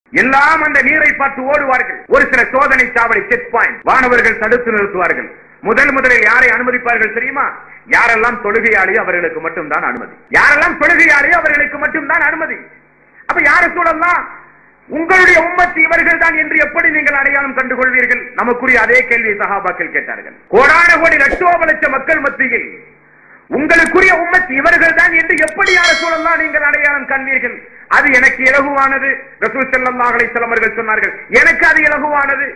எல்லாம் அந்த நீரை பார்த்து ஓடுவார்கள் ஒரு சில சோதனை சாவடி செக் பாயிண்ட் வானவர்கள் தடுத்து நிறுத்துவார்கள் முதல் முதலில் யாரை அனுமதிப்பார்கள் தெரியுமா யாரெல்லாம் தொழுகையாளியோ அவர்களுக்கு மட்டும்தான் அனுமதி யாரெல்லாம் தொழுகையாளியோ அவர்களுக்கு மட்டும்தான் அனுமதி அப்ப யார சூழல்லாம் உங்களுடைய உம்மத்து இவர்கள் தான் என்று எப்படி நீங்கள் அடையாளம் கண்டுகொள்வீர்கள் நமக்குரிய அதே கேள்வியை சகாபாக்கள் கேட்டார்கள் கோடான கோடி லட்சோப லட்ச மக்கள் மத்தியில் உங்களுக்குரிய உம்மத் இவர்கள் தான் என்று எப்படி யார சூழல்லாம் நீங்கள் அடையாளம் காண்பீர்கள் அது எனக்கு இலகுவானது ரசூல் ஸல்லல்லாஹு அலைஹி வஸல்லம் அவர்கள் சொன்னார்கள் எனக்கு அது இலகுவானது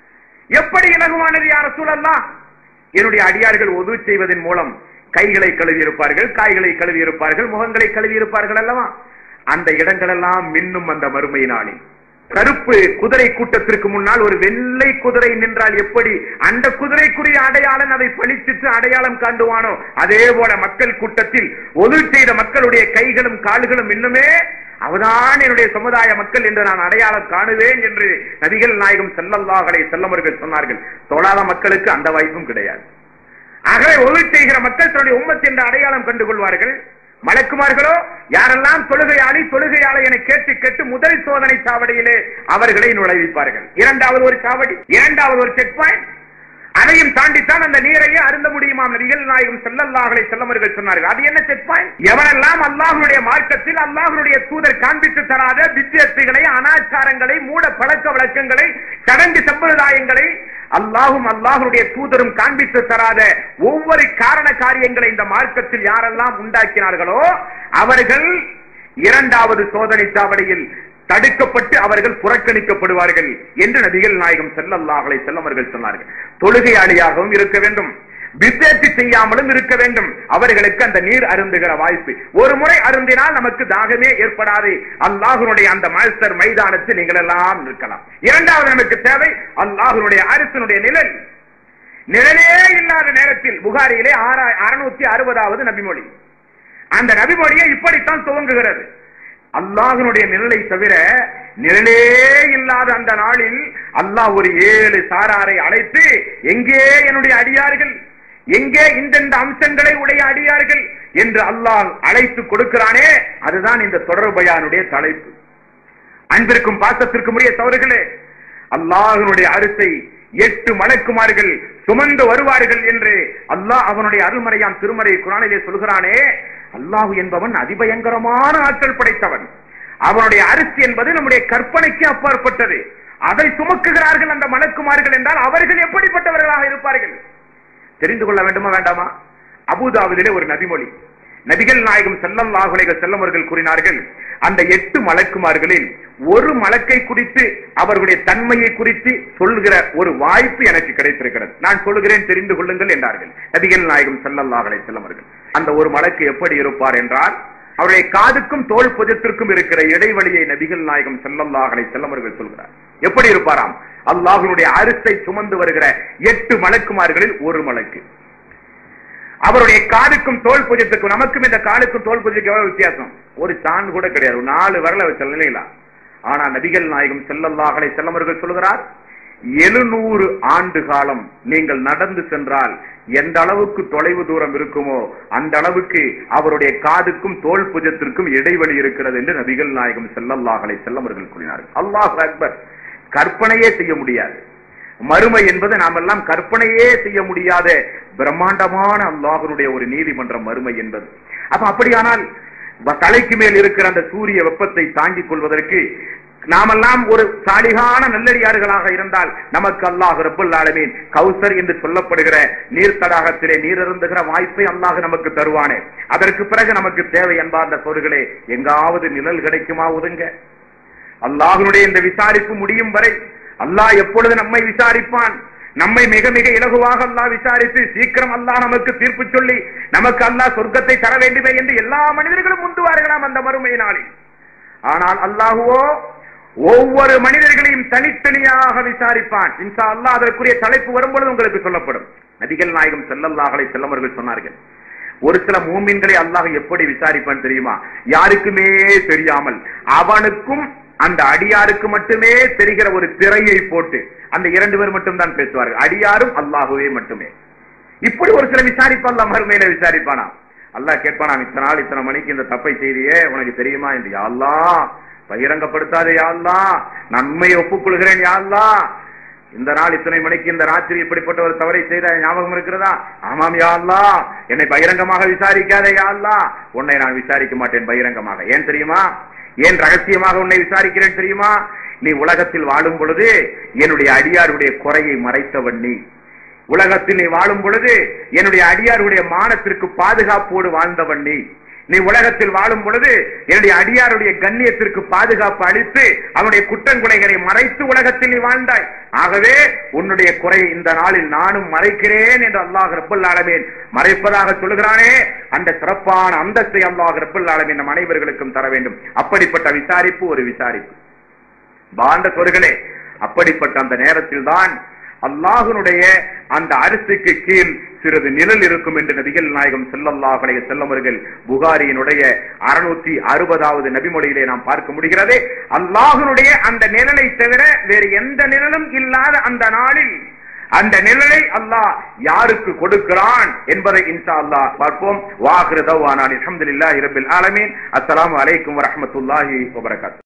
எப்படி இலகுவானது யார சூழல்லாம் என்னுடைய அடியார்கள் ஒது செய்வதன் மூலம் கைகளை கழுவி இருப்பார்கள் காய்களை கழுவி இருப்பார்கள் முகங்களை கழுவி இருப்பார்கள் அல்லவா அந்த இடங்களெல்லாம் மின்னும் அந்த மறுமை நாளில் கருப்பு குதிரை கூட்டத்திற்கு முன்னால் ஒரு வெள்ளை குதிரை நின்றால் எப்படி அந்த குதிரைக்குரிய அடையாளம் அதை பழிச்சிட்டு அடையாளம் காண்டுவானோ அதே போல மக்கள் கூட்டத்தில் ஒது செய்த மக்களுடைய கைகளும் கால்களும் இன்னுமே அவதான் என்னுடைய சமுதாய மக்கள் என்று நான் அடையாளம் காணுவேன் என்று நபிகள் நாயகம் செல்லல்லாஹலை செல்லமர்கள் சொன்னார்கள் தொழாத மக்களுக்கு அந்த வாய்ப்பும் கிடையாது ஆகவே ஒது செய்கிற மக்கள் தன்னுடைய உம்மத் என்ற அடையாளம் கண்டு கொள்வார்கள் மலக்குமார்களோ யாரெல்லாம் தொழுகையாளி தொழுகையாளி என கேட்டு கேட்டு முதல் சோதனை சாவடியிலே அவர்களை நுழைவிப்பார்கள் இரண்டாவது ஒரு சாவடி இரண்டாவது ஒரு செக் பாயிண்ட் அதையும் தாண்டித்தான் அந்த நீரையே அருந்த முடியுமாம் நபிகள் நாயகம் செல்லல்லாஹலை செல்லமர்கள் சொன்னார்கள் அது என்ன செக் பாயிண்ட் எவரெல்லாம் அல்லாஹனுடைய மார்க்கத்தில் அல்லாஹனுடைய தூதர் காண்பித்து தராத வித்தியத்துகளை அனாச்சாரங்களை மூட பழக்க வழக்கங்களை சடங்கு சம்பிரதாயங்களை அல்லாஹும் அல்லாஹனுடைய தூதரும் காண்பித்து தராத ஒவ்வொரு காரண காரியங்களை இந்த மார்க்கத்தில் யாரெல்லாம் உண்டாக்கினார்களோ அவர்கள் இரண்டாவது சோதனை சாவடியில் தடுக்கப்பட்டு அவர்கள் புறக்கணிக்கப்படுவார்கள் என்று நபிகள் நாயகம் செல்லல்லாஹலை செல்லவர்கள் சொன்னார்கள் தொழுகையாளியாகவும் இருக்க வேண்டும் வித்தேற்றி செய்யாமலும் இருக்க வேண்டும் அவர்களுக்கு அந்த நீர் அருந்துகிற வாய்ப்பு ஒரு முறை அருந்தினால் நமக்கு தாகமே ஏற்படாது அல்லாஹனுடைய அந்த மாஸ்டர் மைதானத்தில் நீங்கள் எல்லாம் இருக்கலாம் இரண்டாவது நமக்கு தேவை அல்லாஹனுடைய அரசனுடைய நிழல் நிழலே இல்லாத நேரத்தில் புகாரியிலே அறுநூத்தி அறுபதாவது நபிமொழி அந்த நபிமொழியை இப்படித்தான் துவங்குகிறது அல்லாஹனுடைய நிழலை தவிர நிழலே இல்லாத அந்த நாளில் அல்லாஹ் ஒரு ஏழு சாராரை அழைத்து எங்கே என்னுடைய அடியார்கள் எங்கே இந்தெந்த அம்சங்களை உடைய அடியார்கள் என்று அல்லாஹ் அழைத்து கொடுக்கிறானே அதுதான் இந்த தொடர்பயானுடைய தலைப்பு அன்பிற்கும் பாசத்திற்கும் உரிய தவறுகளே அல்லாஹனுடைய அரிசை எட்டு மலக்குமார்கள் சுமந்து வருவார்கள் என்று அல்லாஹ் அவனுடைய அருள்மறையாம் திருமறை குரானிலே சொல்கிறானே அல்லாஹு என்பவன் அதிபயங்கரமான ஆற்றல் படைத்தவன் அவனுடைய அரிசி என்பது நம்முடைய கற்பனைக்கு அப்பாற்பட்டது அதை சுமக்குகிறார்கள் அந்த மலக்குமார்கள் என்றால் அவர்கள் எப்படிப்பட்டவர்களாக இருப்பார்கள் தெரிந்து கொள்ள வேண்டுமா வேண்டாமா அபுதாபிலே ஒரு நபிமொழி நபிகள் நாயகம் செல்லம் லாகுலைகள் செல்லவர்கள் கூறினார்கள் அந்த எட்டு மலக்குமார்களில் ஒரு மலக்கை குறித்து அவர்களுடைய தன்மையை குறித்து சொல்கிற ஒரு வாய்ப்பு எனக்கு கிடைத்திருக்கிறது நான் சொல்லுகிறேன் தெரிந்து கொள்ளுங்கள் என்றார்கள் நபிகள் நாயகம் செல்லல்லாஹலை செல்லவர்கள் அந்த ஒரு மலக்கு எப்படி இருப்பார் என்றால் அவருடைய காதுக்கும் தோல் புஜத்திற்கும் இருக்கிற இடைவெளியை நபிகள் நாயகம் செல்லல்லாஹலை செல்லவர்கள் சொல்கிறார் எப்படி இருப்பாராம் அல்லாஹனுடைய அரிசை சுமந்து வருகிற எட்டு மலக்குமார்களில் ஒரு மலக்கு அவருடைய காதுக்கும் தோல் பூஜத்துக்கும் நமக்கும் இந்த காலுக்கும் தோல் பூஜைக்கு எவ்வளவு வித்தியாசம் ஒரு சான் கூட கிடையாது ஒரு நாலு வரல வச்ச நிலையிலா ஆனா நபிகள் நாயகம் செல்லல்லாஹலை செல்லவர்கள் சொல்கிறார் எழுநூறு ஆண்டு காலம் நீங்கள் நடந்து சென்றால் எந்த அளவுக்கு தொலைவு தூரம் இருக்குமோ அந்த அளவுக்கு அவருடைய காதுக்கும் தோல் புஜத்திற்கும் இடைவெளி இருக்கிறது என்று நபிகள் நாயகம் செல்லல்லாஹலை செல்லவர்கள் கூறினார்கள் அல்லாஹ் அக்பர் கற்பனையே செய்ய முடியாது மறுமை என்பது நாம் எல்லாம் கற்பனையே செய்ய முடியாத பிரம்மாண்டமான அல்லாஹனுடைய ஒரு நீதிமன்றம் மறுமை என்பது அப்ப அப்படியானால் தலைக்கு மேல் இருக்கிற அந்த சூரிய வெப்பத்தை தாங்கிக் கொள்வதற்கு நாமெல்லாம் ஒரு சாலிகான நல்லடியார்களாக இருந்தால் நமக்கு அல்லாஹ் ரப்புல் ஆலமீன் கௌசர் என்று சொல்லப்படுகிற நீர் தடாகத்திலே நீர் அருந்துகிற வாய்ப்பை அல்லாஹ் நமக்கு தருவானே அதற்கு பிறகு நமக்கு தேவை என்பார்ந்த சொற்களே எங்காவது நிழல் கிடைக்குமா ஒதுங்க அல்லாஹனுடைய இந்த விசாரிப்பு முடியும் வரை அல்லாஹ் எப்பொழுது நம்மை விசாரிப்பான் நம்மை மிக மிக இலகுவாக அல்லாஹ் விசாரித்து சீக்கிரம் அல்லாஹ் நமக்கு தீர்ப்பு சொல்லி நமக்கு அல்லாஹ் சொர்க்கத்தை தர வேண்டுமே என்று எல்லா மனிதர்களும் முந்துவார்களாம் அந்த மறுமை நாளில் ஆனால் அல்லாஹுவோ ஒவ்வொரு மனிதர்களையும் தனித்தனியாக விசாரிப்பான் இன்சா அல்லாஹ் அதற்குரிய தலைப்பு வரும்பொழுது உங்களுக்கு சொல்லப்படும் நபிகள் நாயகம் செல்லல்லாஹலை செல்லவர்கள் சொன்னார்கள் ஒரு சில மூமின்களை அல்லாஹ் எப்படி விசாரிப்பான் தெரியுமா யாருக்குமே தெரியாமல் அவனுக்கும் அந்த அடியாருக்கு மட்டுமே தெரிகிற ஒரு திரையை போட்டு அந்த இரண்டு பேர் மட்டும் தான் பேசுவார்கள் அடியாரும் அல்லாஹுவே மட்டுமே இப்படி ஒரு சில விசாரிப்பு அல்ல மறுமையில விசாரிப்பானா அல்லாஹ் கேட்பானா இத்தனை நாள் இத்தனை மணிக்கு இந்த தப்பை செய்தியே உனக்கு தெரியுமா என்று அல்லா பகிரங்கப்படுத்தாதே யா அல்லாஹ் நான் உண்மையை ஒப்புக்கொள்கிறேன் யா அல்லாஹ் இந்த நாள் இத்தனை மணிக்கு இந்த ராத்திரி இப்படிப்பட்ட ஒரு தவறை செய்த ஞாபகம் இருக்கிறதா ஆமாம் யா அல்லாஹ் என்னை பகிரங்கமாக விசாரிக்காதே யா அல்லாஹ் உன்னை நான் விசாரிக்க மாட்டேன் பகிரங்கமாக ஏன் தெரியுமா ஏன் ரகசியமாக உன்னை விசாரிக்கிறேன் தெரியுமா நீ உலகத்தில் வாழும் பொழுது என்னுடைய அடியாருடைய குறையை மறைத்தவன் நீ உலகத்தில் நீ வாழும் பொழுது என்னுடைய அடியாருடைய மானத்திற்கு பாதுகாப்போடு வாழ்ந்தவன் நீ நீ உலகத்தில் வாழும் பொழுது என்னுடைய அடியாருடைய கண்ணியத்திற்கு பாதுகாப்பு அளித்து அவனுடைய குற்றங்குறைகளை மறைத்து உலகத்தில் நீ வாழ்ந்தாய் ஆகவே உன்னுடைய குறையை இந்த நாளில் நானும் மறைக்கிறேன் என்று அல்லாஹ் ரப்பல் ஆலமீன் மறைப்பதாக சொல்லுகிறானே அந்த சிறப்பான அந்தஸ்தை அல்லாஹ் ரப்பல் ஆலமீன் நம் அனைவர்களுக்கும் தர வேண்டும் அப்படிப்பட்ட விசாரிப்பு ஒரு விசாரிப்பு பாண்ட சொர்களே அப்படிப்பட்ட அந்த நேரத்தில் தான் அல்லாஹனுடைய அந்த அரிசிக்கு கீழ் சிறிது நிழல் இருக்கும் என்று நபிகள் நாயகம் செல்லல்லாஹுடைய செல்லவர்கள் புகாரியினுடைய அறுநூத்தி அறுபதாவது நபிமொழியிலே நாம் பார்க்க முடிகிறது அல்லாஹனுடைய அந்த நிழலை தவிர வேறு எந்த நிழலும் இல்லாத அந்த நாளில் அந்த நிழலை அல்லாஹ் யாருக்கு கொடுக்கிறான் என்பதை இன்ஷா அல்லாஹ் பார்ப்போம் வாஹிருதவானான் அல்ஹம்துலில்லாஹி ரப்பில் ஆலமீன் அஸ்ஸலாமு அலைக்கும் வரஹ்மத்துல்லாஹி வபரகாத்துஹு